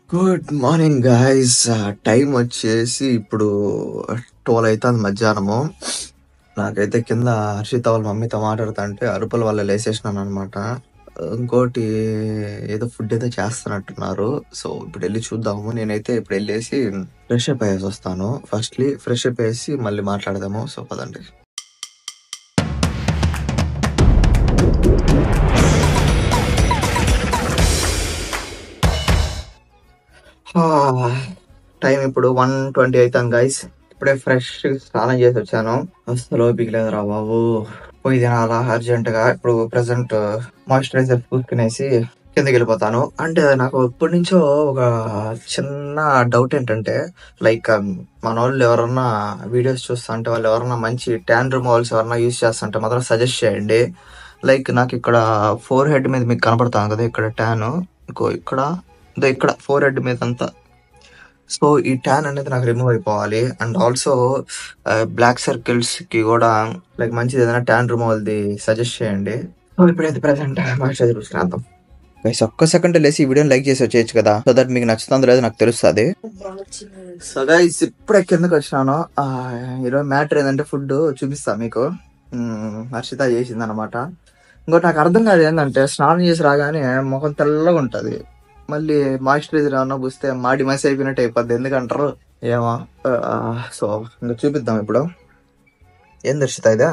Good morning guys time వచ్చేసి ఇప్పుడు twelve అవుతుంది మధ్యాహ్నము నాకైతే కింద హర్షిత వాళ్ళ మమ్మీతో మాట్లాడుతా అంటే అరుపుల వల్ల లేసేసినాను అనమాట ఇంకోటి ఏదో ఫుడ్ ఏదో చేస్తున్నట్టున్నారు సో ఇప్పుడు వెళ్ళి చూద్దాము నేనైతే ఇప్పుడు వెళ్ళేసి ఫ్రెష్ అప్ అయ్యేసి వస్తాను ఫస్ట్లీ ఫ్రెష్ అప్ వేసి మళ్ళీ మాట్లాడదాము సో పదండి టైం ఇప్పుడు వన్ ట్వంటీ అవుతాను గైస్ ఇప్పుడే ఫ్రెష్ స్నానం చేసి వచ్చాను అసలు ఓపిక లేదురా బాబు పోయి తినాలా అర్జెంట్ గా ఇప్పుడు ప్రెసెంట్ మాయిశ్చరైజర్ పూసుకునేసి కిందకి వెళ్ళిపోతాను అంటే నాకు ఇప్పటి నుంచో ఒక చిన్న డౌట్ ఏంటంటే లైక్ మన వాళ్ళు ఎవరన్నా వీడియోస్ చూస్తా అంటే వాళ్ళు ఎవరన్నా మంచి ట్యాన్ రిమూవల్స్ ఎవరన్నా యూస్ చేస్తుంటే మాత్రం సజెస్ట్ చేయండి లైక్ నాకు ఇక్కడ ఫోర్ హెడ్ మీద మీకు కనపడతాను కదా ఇక్కడ ట్యాన్ ఇంకో ఇక్కడ ఇదో ఇక్కడ ఫోర్ హెడ్ మీద అంతా సో ఈ ట్యాన్ అనేది నాకు రిమూవ్ అయిపోవాలి అండ్ ఆల్సో బ్లాక్ సర్కిల్స్ కి కూడా లైక్ మంచిది ఏదైనా ట్యాన్ రిమూవల్ ది సజెస్ట్ చేయండి సో ఇప్పుడైతే ప్రజెంట్ మాయిశ్చరైజర్ చూసుకున్నాం గైస్ ఒక్క సెకండ్ లేసి ఈ వీడియోని లైక్ చేసి వచ్చేయచ్చు కదా సో దట్ మీకు నచ్చుతుందో లేదో నాకు తెలుస్తుంది సో గైస్ ఇప్పుడే కిందకి వచ్చినాను ఆ, ఈరోజు మ్యాటర్ ఏంటంటే ఫుడ్ చూపిస్తా మీకు మ్మ్, హర్షిత చేసింది అనమాట ఇంకోటి నాకు అర్థం కాదు ఏంటంటే స్నానం చేసి రాగానే ముఖం తెల్లగా ఉంటది మళ్ళీ మాయిశ్చరైజర్ ఏమన్నా పూస్తే మాడి మసి అయిపోయినట్టు అయిపోద్ది ఎందుకంటారు ఏమో ఆ, సో ఇంకా చూపిద్దాం ఇప్పుడు ఏం దర్శిత ఇదా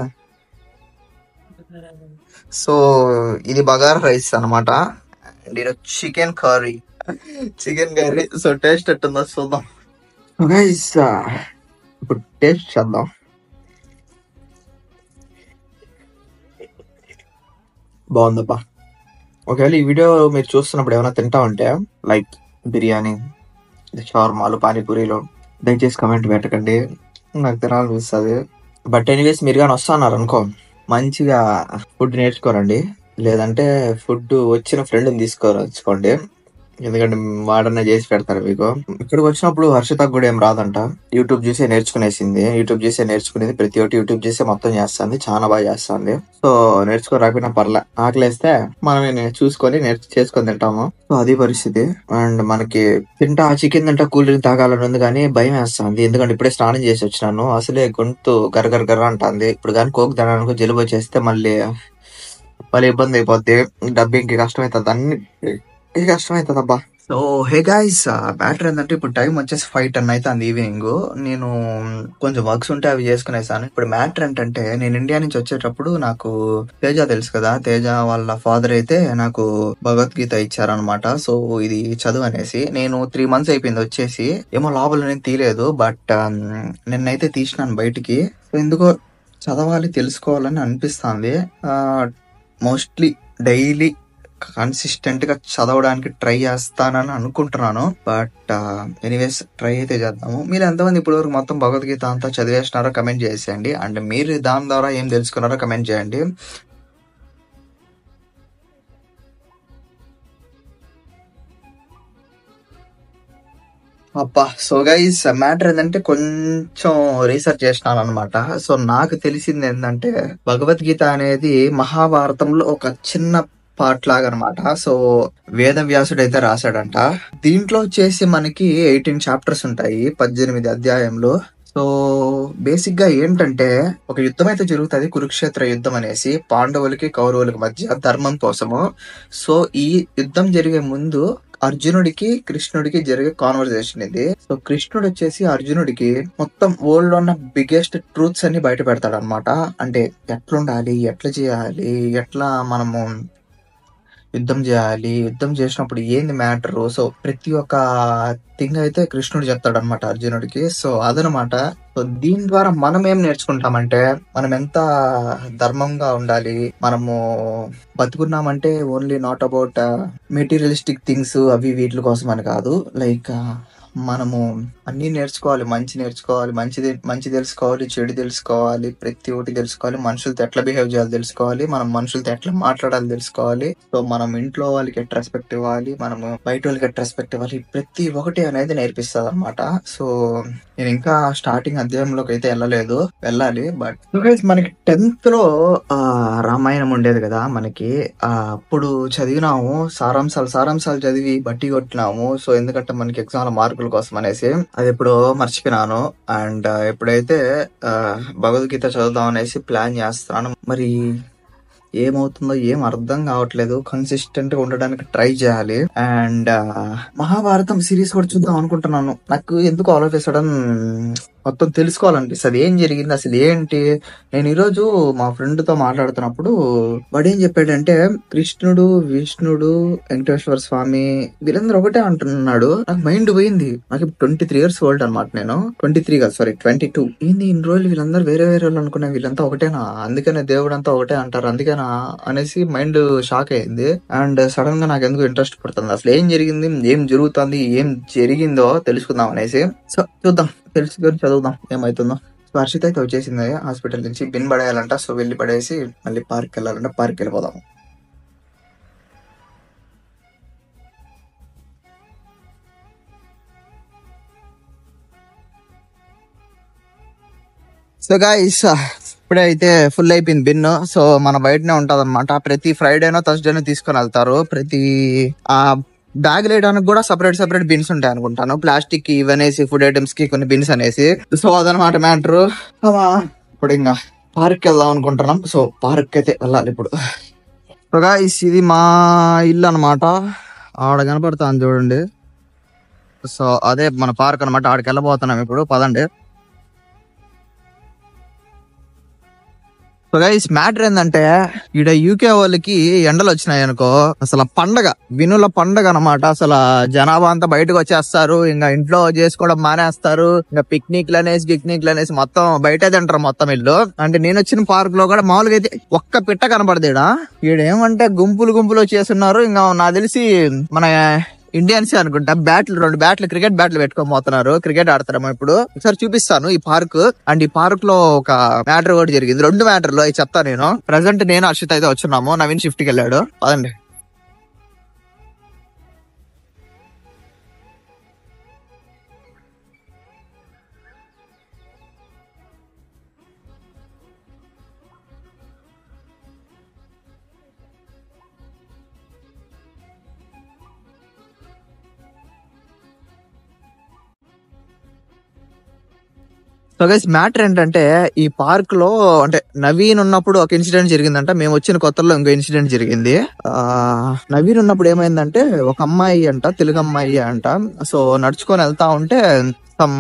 సో ఇది బగారా రైస్ అనమాట అండ్ ఇది chicken curry chicken curry so taste ఎట్టుందో చూద్దాం గైస్ ఇప్పుడు టేస్ట్ చేద్దాం బాగుందబ్బా ఒకవేళ ఈ వీడియో మీరు చూస్తున్నప్పుడు ఏమైనా తింటా ఉంటే లైక్ బిర్యానీ షవర్మాలు పానీపూరీలు దయచేసి కమెంట్ పెట్టకండి నాకు తినాలనిపిస్తుంది బట్ ఎనీవేస్ మీరు కానీ వస్తున్నారు అనుకో మంచిగా ఫుడ్ నేర్చుకోరండి లేదంటే ఫుడ్ వచ్చిన ఫ్రెండ్ని తీసుకొచ్చుకోండి ఎందుకంటే వాడన్నా చేసి పెడతారు మీకు ఇక్కడికి వచ్చినప్పుడు హర్షితకు కూడా ఏం రాదంట యూట్యూబ్ చూసే నేర్చుకునేసింది యూట్యూబ్ చూసే నేర్చుకునేది ప్రతి ఒక్కటి యూట్యూబ్ చూసే మొత్తం చేస్తుంది చాలా బాగా చేస్తుంది సో నేర్చుకో రాకపోయినా పర్లే ఆకలేస్తే మనమే నే- చూసుకొని నేర్చు చేసుకొని తింటాము సో అది పరిస్థితి అండ్ మనకి తింటా చికెన్ తింటా కూల్ డ్రింక్ తాగాలని ఉంది కానీ భయం వేస్తుంది ఎందుకంటే ఇప్పుడే స్నానం చేసి వచ్చినాను అసలే గొంతు గరగర గర్ర అంటుంది ఇప్పుడు కానీ కోక్ తినడానికి జలుబు వచ్చేస్తే మళ్ళీ మళ్ళీ ఇబ్బంది అయిపోద్ది డబ్బింగ్ కి కష్టం అవుతుంది అన్ని కష్టం అవుతుంది అబ్బా సో హే గాయస్ మ్యాటర్ ఏంటంటే ఇప్పుడు టైం వచ్చేసి ఫైవ్ టెన్ అవుతుంది ఈవినింగ్ నేను కొంచెం వర్క్స్ ఉంటే అవి చేసుకునేసాను ఇప్పుడు మ్యాటర్ ఏంటంటే నేను ఇండియా నుంచి వచ్చేటప్పుడు నాకు తేజ తెలుసు కదా తేజ వాళ్ళ ఫాదర్ అయితే నాకు భగవద్గీత ఇచ్చారనమాట సో ఇది చదువు అనేసి నేను త్రీ మంత్స్ అయిపోయింది వచ్చేసి ఏమో లోపల నేను తీయలేదు బట్ నిన్నైతే తీసినాను బయటికి సో ఎందుకో చదవాలి తెలుసుకోవాలని అనిపిస్తుంది మోస్ట్లీ డైలీ కన్సిస్టెంట్ గా చదవడానికి ట్రై చేస్తానని అనుకుంటున్నాను బట్ ఎనీవేస్ ట్రై అయితే చేద్దాము మీరు ఎంతమంది ఇప్పటి వరకు మొత్తం భగవద్గీత అంతా చదివేసినారో కమెంట్ చేసేయండి అండ్ మీరు దాని ద్వారా ఏం తెలుసుకున్నారో కమెంట్ చేయండి అబ్బా సో గైస్ మ్యాటర్ ఏంటంటే కొంచెం రీసెర్చ్ చేసినాను అనమాట సో నాకు తెలిసింది ఏంటంటే భగవద్గీత అనేది మహాభారతంలో ఒక చిన్న పార్ట్ లాగా అనమాట సో వేద వ్యాసుడు అయితే రాశాడంట దీంట్లో వచ్చేసి మనకి ఎయిటీన్ చాప్టర్స్ ఉంటాయి పద్దెనిమిది అధ్యాయంలో సో బేసిక్ గా ఏంటంటే ఒక యుద్ధం అయితే జరుగుతుంది కురుక్షేత్ర యుద్ధం అనేసి పాండవులకి కౌరవులకి మధ్య ధర్మం కోసము సో ఈ యుద్ధం జరిగే ముందు అర్జునుడికి కృష్ణుడికి జరిగే కాన్వర్సేషన్ ఇది సో కృష్ణుడు వచ్చేసి అర్జునుడికి మొత్తం వరల్డ్ లో ఉన్న బిగ్గెస్ట్ ట్రూత్స్ అన్ని బయట పెడతాడు అనమాట అంటే ఎట్లుండాలి ఎట్లా చేయాలి ఎట్లా మనము యుద్ధం చేయాలి యుద్ధం చేసినప్పుడు ఏంది మ్యాటర్ సో ప్రతి ఒక్క థింగ్ అయితే కృష్ణుడు చెప్తాడు అనమాట అర్జునుడికి సో అదనమాట సో దీని ద్వారా మనం ఏం నేర్చుకుంటామంటే మనం ఎంత ధర్మంగా ఉండాలి మనము బతుకున్నామంటే only not about materialistic things అవి వీటి కోసం అని కాదు లైక్ మనము అన్ని నేర్చుకోవాలి మంచి నేర్చుకోవాలి మంచిది మంచి తెలుసుకోవాలి చెడు తెలుసుకోవాలి ప్రతి ఒక్కటి తెలుసుకోవాలి మనుషులతో ఎట్లా బిహేవ్ చేయాలి తెలుసుకోవాలి మనం మనుషులతో ఎట్లా మాట్లాడాలి తెలుసుకోవాలి సో మనం ఇంట్లో వాళ్ళకి ఎట్ రెస్పెక్ట్ ఇవ్వాలి మనము బయట వాళ్ళకి ఎట్ రెస్పెక్ట్ ఇవ్వాలి ప్రతి ఒక్కటి అనేది నేర్పిస్తుంది అనమాట సో నేను ఇంకా స్టార్టింగ్ అధ్యాయంలోకి అయితే వెళ్ళలేదు వెళ్ళాలి బట్ మనకి టెన్త్ లో ఆ రామాయణం ఉండేది కదా మనకి ఆ అప్పుడు చదివినాము సారాంశాలు సారాంశాలు చదివి బట్టి కొట్టినాము సో ఎందుకంటే మనకి ఎగ్జామ్ మార్కుల కోసం అనేసి అది ఇప్పుడు మర్చిపోయినాను అండ్ ఎప్పుడైతే ఆ, భగవద్గీత చదువుదాం అనేసి ప్లాన్ చేస్తున్నాను మరి ఏమవుతుందో ఏం అర్థం కావట్లేదు కన్సిస్టెంట్ గా ఉండడానికి ట్రై చేయాలి అండ్ మహాభారతం సిరీస్ కూడా చూద్దాం అనుకుంటున్నాను నాకు ఎందుకు ఆల్ ఆఫ్ సడన్ మొత్తం తెలుసుకోవాలనిపిస్తుంది ఏం జరిగింది అసలు ఏంటి నేను ఈరోజు మా ఫ్రెండ్ తో మాట్లాడుతున్నప్పుడు వాడు ఏం చెప్పాడంటే కృష్ణుడు విష్ణుడు వెంకటేశ్వర స్వామి వీళ్ళందరూ ఒకటే అంటున్నాడు నాకు మైండ్ పోయింది నాకు ట్వంటీ త్రీ ఇయర్స్ ఓల్డ్ అనమాట నేను ట్వంటీ త్రీ కాదు సారీ ట్వంటీ టూ ఏంది ఇన్ని రోజులు వీళ్ళందరూ వేరే వేరే వాళ్ళు అనుకున్నా వీళ్ళంతా ఒకటేనా అందుకనే దేవుడు అంతా ఒకటే అంటారు అందుకేనా అనేసి మైండ్ షాక్ అయింది అండ్ సడన్ గా నాకు ఎందుకు ఇంట్రెస్ట్ పడుతుంది అసలు ఏం జరిగింది ఏం జరుగుతుంది ఏం జరిగిందో తెలుసుకుందాం అనేసి సో చూద్దాం తెలుసుకొని చదువుదాం ఏమైతుందో సో హర్షిత అయితే వచ్చేసింది హాస్పిటల్ నుంచి బిన్ పడేయాలంట సో వెళ్ళి పడేసి మళ్ళీ పార్క్ వెళ్ళాలంటే పార్క్ వెళ్ళిపోదాం సో గాయస్ ఇప్పుడే అయితే ఫుల్ అయిపోయింది బిన్ సో మన బయటనే ఉంటది అనమాట ప్రతి ఫ్రైడేనో థర్స్డేనో తీసుకొని వెళ్తారు ప్రతి ఆ బ్యాగ్ వేయడానికి కూడా సపరేట్ సపరేట్ బిన్స్ ఉంటాయి అనుకుంటాను ప్లాస్టిక్ కి ఇవనేసి ఫుడ్ ఐటమ్స్ కి కొన్ని బిన్స్ అనేసి సో అదనమాట మ్యాటర్ ఇప్పుడు ఇంకా పార్క్ వెళ్దాం అనుకుంటున్నాం సో పార్క్ అయితే వెళ్ళాలి ఇప్పుడు సో గాయస్ ఇది మా ఇల్లు అనమాట ఆడ కనపడుతుంది చూడండి సో అదే మన పార్క్ అనమాట ఆడికి వెళ్ళబోతున్నాం ఇప్పుడు పదండి సో గైస్ మ్యాటర్ ఏంటంటే ఈడ యూకే వాళ్ళకి ఎండలు వచ్చినాయి అనుకో అసలు పండగ వినుల పండగ అన్నమాట అసలు జనాభా అంతా బయటకు వచ్చేస్తారు ఇంకా ఇంట్లో చేసుకోవడం మానేస్తారు ఇంకా పిక్నిక్లు అనేసి పిక్నిక్లు అనేసి మొత్తం బయటే తింటారు మొత్తం ఇల్లు అంటే నేను వచ్చిన పార్క్ లో కూడా మామూలుగా అయితే ఒక్క పిట్ట కనపడదు ఈడ ఈడ ఏమంటే గుంపులు గుంపులు చేస్తున్నారు ఇంకా నాకు తెలిసి మన ఇండియన్స్ అనుకుంటా బ్యాట్లు రెండు బ్యాట్లు క్రికెట్ బ్యాట్లు పెట్టుకొని పోతున్నారు క్రికెట్ ఆడతారేమో ఇప్పుడు ఒకసారి చూపిస్తాను ఈ పార్క్ అండ్ ఈ పార్క్ లో ఒక మ్యాటర్ కూడా జరిగింది రెండు మ్యాటర్లు అవి చెప్తా నేను ప్రజెంట్ నేను హర్షిత్ అయితే వచ్చున్నాము నవీన్ షిఫ్ట్ కి వెళ్ళాడు పదండి సో గైస్ మ్యాటర్ ఏంటంటే ఈ పార్క్ లో అంటే నవీన్ ఉన్నప్పుడు ఒక ఇన్సిడెంట్ జరిగిందంట మేము వచ్చిన కొత్తలో ఇంకో ఇన్సిడెంట్ జరిగింది ఆ నవీన్ ఉన్నప్పుడు ఏమైందంటే ఒక అమ్మాయి అంట తెలుగు అమ్మాయి అంట సో నడుచుకొని వెళ్తా ఉంటే సమ్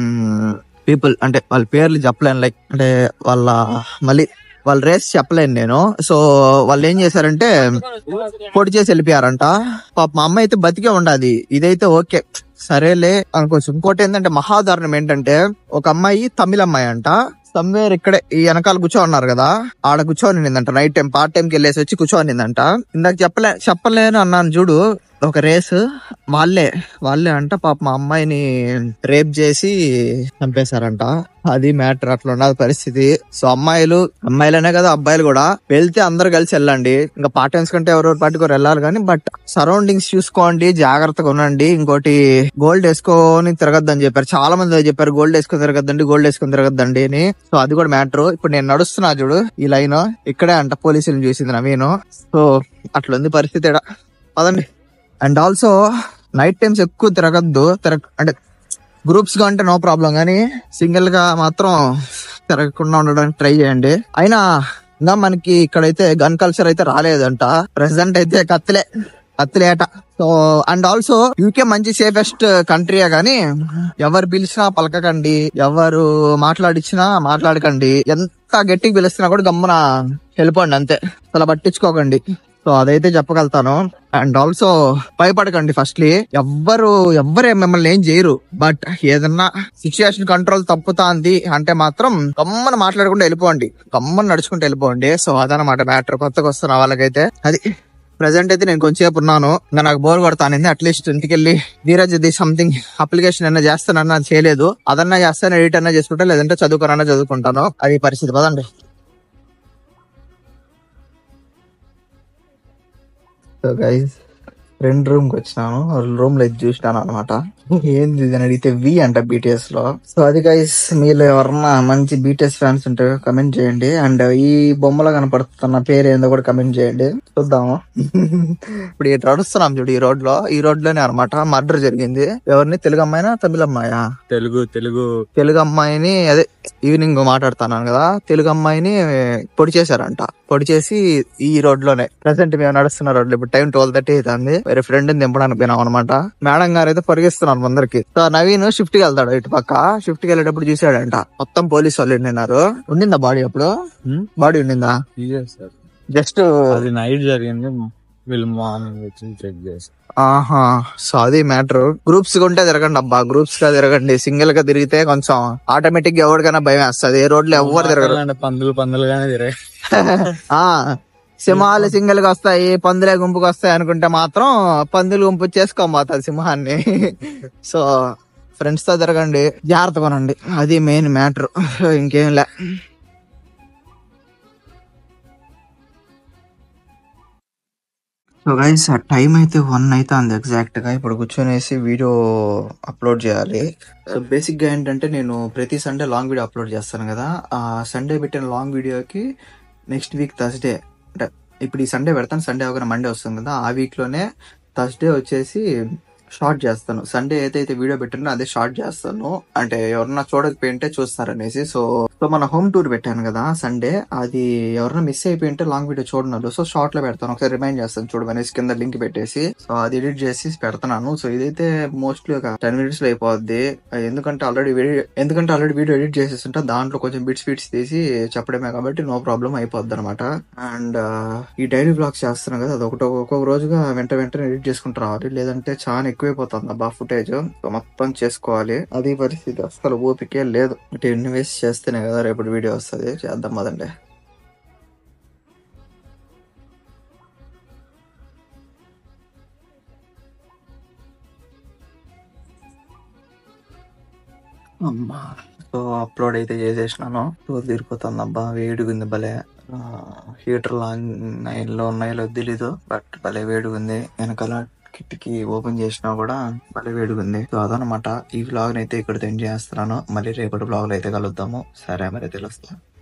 పీపుల్ అంటే వాళ్ళ పేర్లు చెప్పలేను లైక్ అంటే వాళ్ళ మళ్ళీ వాళ్ళ రేస్ చెప్పలేను నేను సో వాళ్ళు ఏం చేశారంటే పొడి చేసి వెళ్ళిపోయారంట పాప మా అమ్మ అయితే బతికే ఉండాది ఇదైతే ఓకే సరేలే అనుకోవచ్చు ఇంకోటి ఏంటంటే మహాదారుణం ఏంటంటే ఒక అమ్మాయి తమిళ అమ్మాయి అంట సమ్వేర్ ఇక్కడే ఈ వెనకాల కూర్చో ఉన్నారు కదా ఆడ కూర్చోనిందంట నైట్ టైం పార్ట్ టైం కి వెళ్ళేసి వచ్చి కూర్చోనిందంట ఇందాక చెప్పలే చెప్పలేను అన్నాను చూడు ఒక రేస్ వాళ్ళే వాళ్ళే అంట పాప మా అమ్మాయిని రేప్ చేసి చంపేశారంట అది మ్యాటర్ అట్లా ఉన్నది పరిస్థితి సో అమ్మాయిలు అమ్మాయిలనే కదా అబ్బాయిలు కూడా వెళ్తే అందరు కలిసి వెళ్ళండి ఇంకా పార్ట్ టైమ్స్ కంటే ఎవరెవరు పార్టీకి వెళ్ళాలి కానీ బట్ సరౌండింగ్స్ చూసుకోండి జాగ్రత్తగా ఉండండి ఇంకోటి గోల్డ్ వేసుకొని తిరగద్దని చెప్పారు చాలా మంది అదే చెప్పారు గోల్డ్ వేసుకొని తిరగద్దండి గోల్డ్ వేసుకొని తిరగద్దండి అని సో అది కూడా మ్యాటర్ ఇప్పుడు నేను నడుస్తున్నా చూడు ఈ లైన్ ఇక్కడే అంట పోలీసులు చూసింది నవీను సో అట్లుంది పరిస్థితి ఈడ. పదండి అండ్ ఆల్సో నైట్ టైమ్స్ ఎక్కువ తిరగద్దు తిరగ అంటే గ్రూప్స్ గా అంటే నో ప్రాబ్లం కానీ సింగిల్ గా మాత్రం తిరగకుండా ఉండడానికి ట్రై చేయండి అయినా ఇంకా మనకి ఇక్కడైతే గన్ కల్చర్ అయితే రాలేదంట ప్రెసెంట్ అయితే కత్తిలే కత్తిలేట సో అండ్ ఆల్సో యూకే మంచి సేఫెస్ట్ కంట్రీయే కానీ ఎవరు పిలిచినా పలకకండి ఎవరు మాట్లాడిచ్చినా మాట్లాడకండి ఎంత గట్టిగా పిలుస్తున్నా కూడా గమ్మున వెళ్ళిపోండి అంతే అసలు పట్టించుకోకండి సో అదైతే చెప్పగలుగుతాను అండ్ ఆల్సో భయపడకండి ఫస్ట్లీ ఎవ్వరు ఎవ్వరు మిమ్మల్ని ఏం చేయరు బట్ ఏదన్నా సిచ్యుయేషన్ కంట్రోల్ తప్పుతాంది అంటే మాత్రం గమ్మన మాట్లాడకుండా వెళ్ళిపోండి గమ్మన నడుచుకుంటూ వెళ్ళిపోండి సో అదనమాట మ్యాటర్ కొత్తగా వస్తున్న వాళ్ళకైతే అది ప్రెసెంట్ అయితే నేను కొంచెంసేపు ఉన్నాను ఇంకా నాకు బోర్ కొడతానింది అట్లీస్ట్ ఇంటికి వెళ్ళి ధీరజ్ ఇది సంథింగ్ అప్లికేషన్ అన్నా చేస్తానన్నా అది చేయలేదు అదన్నా చేస్తాను ఎడిట్ అన్నా చేసుకుంటా లేదంటే చదువుకోనన్నా చదువుకుంటాను అది పరిస్థితి పదండి సో గైస్ ఫ్రెండ్ రూమ్ కి వచ్చినాను రూమ్ లో ఇది చూసినాను అనమాట ఏంది ఇది అని అడిగితే వి అంట బీటీఎస్ లో సో అది గైస్ మీలో ఎవరన్నా మంచి బీటీఎస్ ఫ్యాన్స్ ఉంటే కమెంట్ చేయండి అండ్ ఈ బొమ్మలో కనపడుతున్న పేరు ఏందో కూడా కమెంట్ చేయండి చూద్దాము ఇప్పుడు ఇటు నడుస్తున్నాం చూడు ఈ రోడ్ లో ఈ రోడ్ లోనే అనమాట మర్డర్ జరిగింది ఎవరిని తెలుగు అమ్మాయినా తమిళ అమ్మాయా తెలుగు తెలుగు తెలుగు అమ్మాయిని అదే ఈవినింగ్ మాట్లాడుతున్నాను కదా తెలుగు అమ్మాయిని పొడి చేశారంట పొడి చేసి ఈ రోడ్ లోనే ప్రెసెంట్ మేము నడుస్తున్న రోడ్ లో ఇప్పుడు టైం ట్వెల్వ్ థర్టీ అవుతుంది వేరే ఫ్రెండ్ దింపడానికి పోయినాం అనమాట మేడం గారు అయితే పరిగెస్తున్నారు అందరికి సో నవీన్ షిఫ్ట్ కి వెళ్తాడు ఇటు పక్క షిఫ్ట్ కి వెళ్ళేటప్పుడు చూసాడంట మొత్తం పోలీసు వాళ్ళు ఉండినారు ఉండిందా బాడీ అప్పుడు హ్మ్? బాడీ ఉండిందా ఇదే సార్ జస్ట్ అది నైట్ జరిగింది వీళ్ళు మార్నింగ్ వచ్చి చెక్ చేసి ఆహా సో అది మ్యాటర్ గ్రూప్స్ ఉంటే తిరగండి అబ్బా గ్రూప్స్ గా తిరగండి సింగిల్ గా తిరిగితే కొంచెం ఆటోమేటిక్ గా ఎవరికైనా భయం వేస్తుంది ఏ రోడ్ లో ఎవరు తిరగరు అంటే పందులు పందులుగానే తిరగాయి ఆ సింహాలు సింగిల్ గా వస్తాయి పందులే గుంపుకి వస్తాయి అనుకుంటే మాత్రం పందులు గుంపు చేసుకోబోతుంది సింహాన్ని సో ఫ్రెండ్స్ తో తిరగండి జాగ్రత్త కొనండి అది మెయిన్ మ్యాటర్ ఇంకేం లే సో గైస్ ఆ టైం అయితే వన్ అయితే అంది ఎగ్జాక్ట్ గా ఇప్పుడు కూర్చొనేసి వీడియో అప్లోడ్ చేయాలి బేసిక్ గా ఏంటంటే నేను ప్రతి సండే లాంగ్ వీడియో అప్లోడ్ చేస్తాను కదా ఆ సండే పెట్టిన లాంగ్ వీడియోకి నెక్స్ట్ వీక్ థర్స్డే అంటే ఇప్పుడు ఈ సండే పెడతాను సండే ఒక మండే వస్తుంది కదా ఆ వీక్ లోనే థర్స్డే వచ్చేసి షార్ట్ చేస్తాను సండే ఏదైతే వీడియో పెట్టానో అదే షార్ట్ చేస్తాను అంటే ఎవరన్నా చూడకపోయింటే చూస్తారనేసి సో సో మన హోమ్ టూర్ పెట్టాను కదా సండే అది ఎవరైనా మిస్ అయిపోయింటే లాంగ్ వీడియో చూడన్నారు సో షార్ట్ లో పెడతాను ఒకసారి రిమైండ్ చేస్తాను చూడమనేసి కింద లింక్ పెట్టేసి సో అది ఎడిట్ చేసి పెడతాను సో ఇదైతే మోస్ట్లీ ఒక టెన్ మినిట్స్ లో అయిపోద్ది ఎందుకంటే ఆల్రెడీ ఎందుకంటే ఆల్రెడీ వీడియో ఎడిట్ చేసేస్తుంటే దాంట్లో కొంచెం బిట్స్ బిట్స్ తీసి చెప్పడమే కాబట్టి నో ప్రాబ్లం అయిపోద్ది అనమాట అండ్ ఈ డైలీ బ్లాగ్స్ చేస్తున్నాం కదా అది ఒకటి ఒక్కొక్క రోజుగా వెంట వెంటనే ఎడిట్ చేసుకుంటూ రావాలి లేదంటే చాలా ఎక్కువైపోతుంది అబ్బా ఫుటేజ్ మొత్తం చేసుకోవాలి అది పరిస్థితి అసలు ఓపికే లేదు అంటే ఇన్వెస్ట్ చేస్తేనే కదా రేపు వీడియో వస్తుంది చేద్దాం అదండి అమ్మా సో అప్లోడ్ అయితే చేసేసినాను సో తీరిపోతుంది అబ్బా వేడిగుంది భలే హీటర్ లాంగ్ నైన్ లో ఉన్నాయో తెలీదు బట్ భలే వేడిగుంది వెనకాల కిటికీ ఓపెన్ చేసినా కూడా భలే వేడిగుంది సో అదనమాట ఈ వ్లాగ్ అయితే ఇక్కడ ఎండ్ చేస్తున్నాను మళ్ళీ రేపటి వ్లాగ్ లో అయితే కలుద్దాము సరే మరి తెలుస్తా